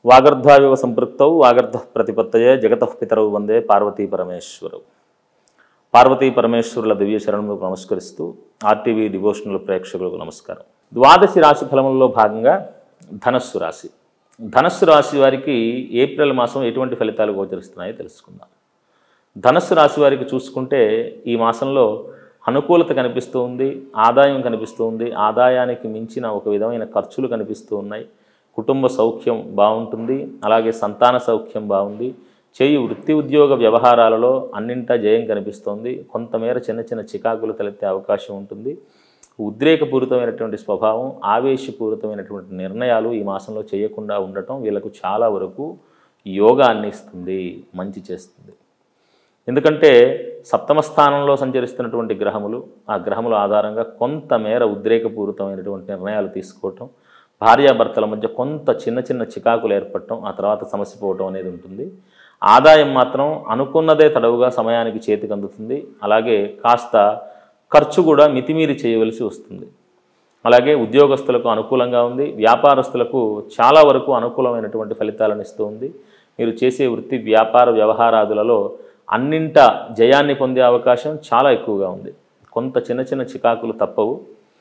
వాగర్ధావివ సంపృక్తౌ వాగర్ధ ప్రతిపత్తయే జగతః పితరౌ వందే పార్వతీ పరమేశ్వరవు పార్వతీ పరమేశ్వరుల దివ్య శరణులకు నమస్కరిస్తూ RTV devotional ప్రేక్షకులకు నమస్కారం ద్వాదశి రాశి ఫలములలో భాగంగా ధనస్సు రాశి ధనస్సు రాశి వారికి ఏప్రిల్ మాసం ఎటువంటి ఫలితాలు గోచరిస్తున్నాయో తెలుసుకుందాం ధనస్సు రాశి వారికి చూసుకుంటే ఈ మాసంలో అనుకూలత కనిపిస్తూ ఉంది ఆదాయం కనిపిస్తూ ఉంది ఆదాయానికి మించిన ఒక విధమైన ఖర్చులు కనిపిస్తూ ఉన్నాయి కుటుంబ సౌఖ్యం బాగుంటుంది అలాగే సంతాన సౌఖ్యం బాగుంది చేయి వృత్తి ఉద్యోగ వ్యవహారాలలో అన్నింటా జయం కనిపిస్తోంది కొంతమేర చిన్న చిన్న చికాకులు తలెత్తే అవకాశం ఉంటుంది ఉద్రేకపూరితమైనటువంటి స్వభావం ఆవేశపూరితమైనటువంటి నిర్ణయాలు ఈ మాసంలో చేయకుండా ఉండటం వీళ్ళకు చాలా వరకు యోగాన్ని ఇస్తుంది మంచి చేస్తుంది ఎందుకంటే సప్తమ స్థానంలో సంచరిస్తున్నటువంటి గ్రహములు ఆ గ్రహముల ఆధారంగా కొంతమేర ఉద్రేకపూరితమైనటువంటి నిర్ణయాలు తీసుకోవటం భార్యాభర్తల మధ్య కొంత చిన్న చిన్న చికాకులు ఏర్పడటం ఆ తర్వాత సమస్య పోవటం అనేది ఉంటుంది ఆదాయం మాత్రం అనుకున్నదే తడవుగా సమయానికి చేతికి అందుతుంది అలాగే కాస్త ఖర్చు కూడా మితిమీరి చేయవలసి వస్తుంది అలాగే ఉద్యోగస్తులకు అనుకూలంగా ఉంది వ్యాపారస్తులకు చాలా వరకు అనుకూలమైనటువంటి ఫలితాలను ఇస్తూ ఉంది మీరు చేసే వృత్తి వ్యాపార వ్యవహారాదులలో అన్నింట జయాన్ని పొందే అవకాశం చాలా ఎక్కువగా ఉంది కొంత చిన్న చిన్న చికాకులు తప్పవు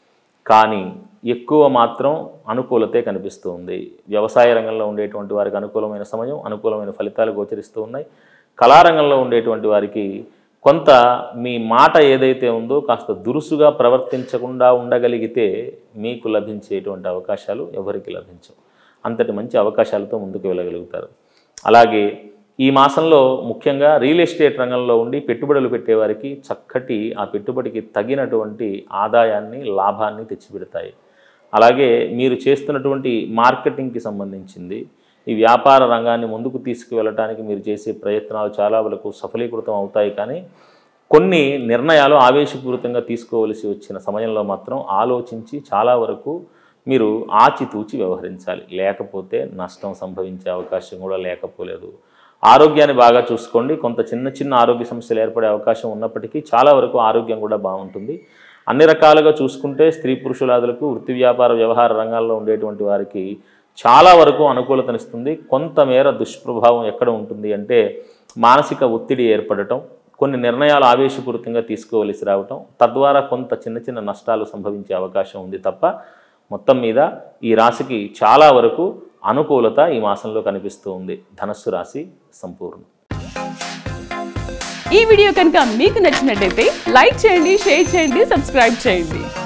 కానీ ఎక్కువ మాత్రం అనుకూలతే కనిపిస్తూ ఉంది వ్యవసాయ రంగంలో ఉండేటువంటి వారికి అనుకూలమైన సమయం అనుకూలమైన ఫలితాలు గోచరిస్తూ ఉన్నాయి కళారంగంలో ఉండేటువంటి వారికి కొంత మీ మాట ఏదైతే ఉందో కాస్త దురుసుగా ప్రవర్తించకుండా ఉండగలిగితే మీకు లభించేటువంటి అవకాశాలు ఎవరికి లభించవు అంతటి మంచి అవకాశాలతో ముందుకు వెళ్ళగలుగుతారు అలాగే ఈ మాసంలో ముఖ్యంగా రియల్ ఎస్టేట్ రంగంలో ఉండి పెట్టుబడులు పెట్టేవారికి చక్కటి ఆ పెట్టుబడికి తగినటువంటి ఆదాయాన్ని లాభాన్ని తెచ్చిపెడతాయి అలాగే మీరు చేస్తున్నటువంటి మార్కెటింగ్కి సంబంధించింది ఈ వ్యాపార రంగాన్ని ముందుకు తీసుకువెళ్ళటానికి మీరు చేసే ప్రయత్నాలు చాలా వరకు సఫలీకృతం అవుతాయి కానీ కొన్ని నిర్ణయాలు ఆవేశపూరితంగా తీసుకోవలసి వచ్చిన సమయంలో మాత్రం ఆలోచించి చాలా వరకు మీరు ఆచితూచి వ్యవహరించాలి లేకపోతే నష్టం సంభవించే అవకాశం కూడా లేకపోలేదు ఆరోగ్యాన్ని బాగా చూసుకోండి కొంత చిన్న చిన్న ఆరోగ్య సమస్యలు ఏర్పడే అవకాశం ఉన్నప్పటికీ చాలా వరకు ఆరోగ్యం కూడా బాగుంటుంది అన్ని రకాలుగా చూసుకుంటే స్త్రీ పురుషులాదులకు వృత్తి వ్యాపార వ్యవహార రంగాల్లో ఉండేటువంటి వారికి చాలా వరకు అనుకూలతనిస్తుంది కొంతమేర దుష్ప్రభావం ఎక్కడ ఉంటుంది అంటే మానసిక ఒత్తిడి ఏర్పడటం కొన్ని నిర్ణయాలు ఆవేశపూరితంగా తీసుకోవలసి రావటం తద్వారా కొంత చిన్న చిన్న నష్టాలు సంభవించే అవకాశం ఉంది తప్ప మొత్తం మీద ఈ రాశికి చాలా వరకు అనుకూలత ఈ మాసంలో కనిపిస్తూ ఉంది ధనస్సు రాశి సంపూర్ణం ఈ వీడియో కనుక మీకు నచ్చినట్టయితే లైక్ చేయండి షేర్ చేయండి సబ్స్క్రైబ్ చేయండి